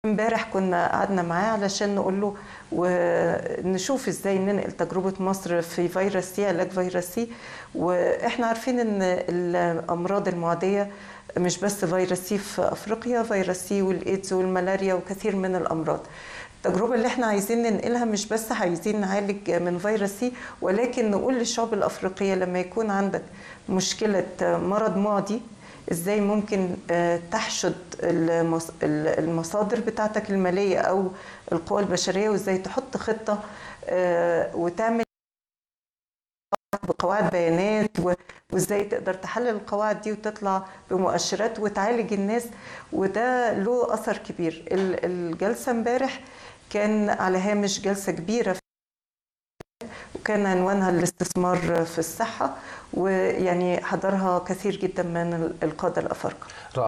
امبارح كنا قعدنا معاه علشان نقول له ونشوف ازاي ننقل تجربه مصر في فيروس سي علاج فيروس سي واحنا عارفين ان الامراض المعديه مش بس فيروس سي في افريقيا فيروس سي والايدز والملاريا وكثير من الامراض التجربه اللي احنا عايزين ننقلها مش بس عايزين نعالج من فيروس سي ولكن نقول للشعوب الافريقيه لما يكون عندك مشكله مرض معدي ازاي ممكن تحشد المصادر بتاعتك الماليه او القوى البشريه وازاي تحط خطه وتعمل بقواعد بيانات وازاي تقدر تحلل القواعد دي وتطلع بمؤشرات وتعالج الناس وده له اثر كبير الجلسه امبارح كان على هامش جلسه كبيره وكان عنوانها الاستثمار في الصحه ويعني حضرها كثير جدا من القاده الافارقه